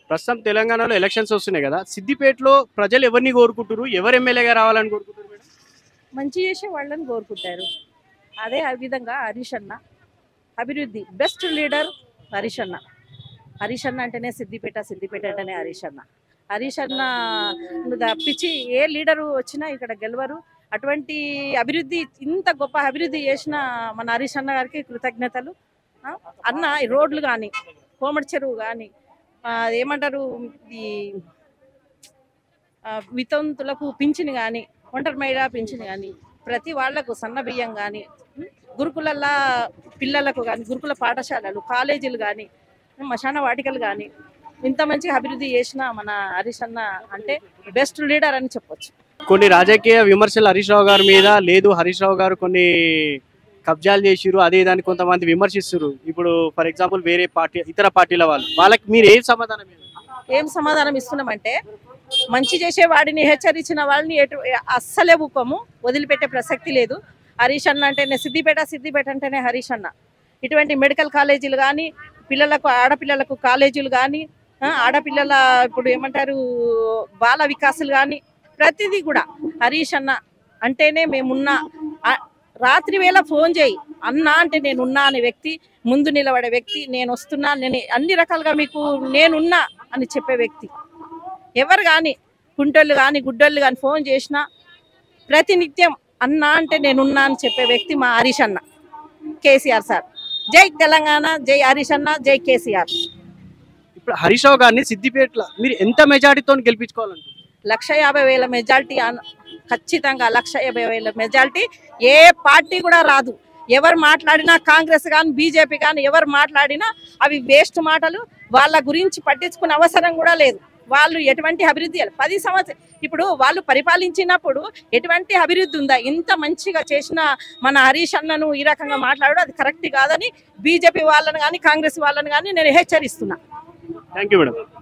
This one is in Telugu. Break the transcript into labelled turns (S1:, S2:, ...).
S1: ప్రస్తుతం తెలంగాణలో ఎలక్షన్స్ వస్తున్నాయి కదా సిద్దిపేటలో ప్రజలు ఎవరిని కోరుకుంటారు ఎవరు ఎమ్మెల్యేగా రావాలని కోరుకుంటారు మేడం
S2: మంచి చేసే వాళ్ళని కోరుకుంటారు అదే ఆ విధంగా హరీష్ అన్న అభివృద్ధి బెస్ట్ లీడర్ హరీష్ అన్న హరీష్ అన్న అంటేనే సిద్దిపేట సిద్దిపేట అంటేనే హరీష్ అన్న హరీష్ అన్న తప్పించి ఏ లీడరు వచ్చినా ఇక్కడ గెలవరు అటువంటి అభివృద్ధి ఇంత గొప్ప అభివృద్ధి చేసిన మన హరీష్ అన్న గారికి కృతజ్ఞతలు ఆ, అన్న ఈ రోడ్లు కానీ కోమటి చెరువు కానీ ఏమంటారు ఈ ఆ, వితంతులకు పింఛన్ కానీ ఒంటరి మహిళా పింఛన్ కానీ ప్రతి వాళ్లకు సన్న బియ్యం కానీ గురుకులల్లా పిల్లలకు కానీ గురుకుల పాఠశాలలు కాలేజీలు కానీ మశాన వాటికలు కానీ ఇంత మంచిగా అభివృద్ధి చేసిన మన హరీష్ అన్న అంటే బెస్ట్ లీడర్ అని చెప్పొచ్చు
S1: కొన్ని రాజకీయ విమర్శలు హరీష్ రావు గారి మీద లేదు హరీష్ రావు గారు కొన్ని కబ్జాలు చేసిరు అదే దాన్ని కొంతమంది విమర్శిస్తారు ఇప్పుడు ఫర్ ఎగ్జాంపుల్ వేరే పార్టీ ఇతర పార్టీల వాళ్ళు వాళ్ళకి మీరు ఏం సమాధానం ఇస్తారు?
S2: ఏం సమాధానం ఇస్తున్నామంటే మంచి చేసే వాడిని హెచ్చరించిన వాళ్ళని ఎటు అస్సలే ఊపము వదిలిపెట్టే ప్రసక్తి లేదు హరీష్ అన్న అంటేనే సిద్దిపేట సిద్దిపేట అంటేనే హరీష్ అన్న ఇటువంటి మెడికల్ కాలేజీలు కానీ పిల్లలకు ఆడపిల్లలకు కాలేజీలు కానీ ఆడపిల్లల ఇప్పుడు ఏమంటారు బాల వికాసులు కానీ ప్రతిదీ కూడా హరీష్ అన్న అంటేనే మేమున్నా ఆ, రాత్రి వేళ ఫోన్ చేయి అన్న అంటే నేనున్నా అనే వ్యక్తి ముందు నిలబడే వ్యక్తి నేను వస్తున్నా నేను అన్ని రకాలుగా మీకు నేనున్నా అని చెప్పే వ్యక్తి ఎవరు కానీ కుంటోళ్ళు కానీ గుడ్డోళ్ళు కానీ ఫోన్ చేసినా ప్రతినిత్యం అన్న అంటే నేనున్నా అని చెప్పే వ్యక్తి మా హరీష్ అన్న కేసీఆర్ సార్ జై తెలంగాణ జై హరీష్ అన్న జై కేసీఆర్
S1: ఇప్పుడు హరీష్ రావు గారిని సిద్దిపేటలో మీరు ఎంత మెజారిటీతో గెలిపించుకోవాలంటారు
S2: లక్ష యాభై వేల మెజార్టీ అన- ఖచ్చితంగా లక్ష యాభై వేల మెజార్టీ ఏ పార్టీ కూడా రాదు ఎవరు మాట్లాడినా కాంగ్రెస్ కానీ బీజేపీ కానీ ఎవరు మాట్లాడినా అవి వేస్ట్ మాటలు వాళ్ళ గురించి పట్టించుకునే అవసరం కూడా లేదు వాళ్ళు ఎటువంటి అభివృద్ధి చేయాలి. పది సంవత్సరం ఇప్పుడు వాళ్ళు పరిపాలించినప్పుడు ఎటువంటి అభివృద్ధి ఉందా ఇంత మంచిగా చేసిన మన హరీష్ అన్నను ఈ రకంగా మాట్లాడడం అది కరెక్ట్ కాదని బీజేపీ వాళ్ళని కానీ కాంగ్రెస్ వాళ్ళని కానీ నేను హెచ్చరిస్తున్నా
S1: థ్యాంక్ యూ మేడం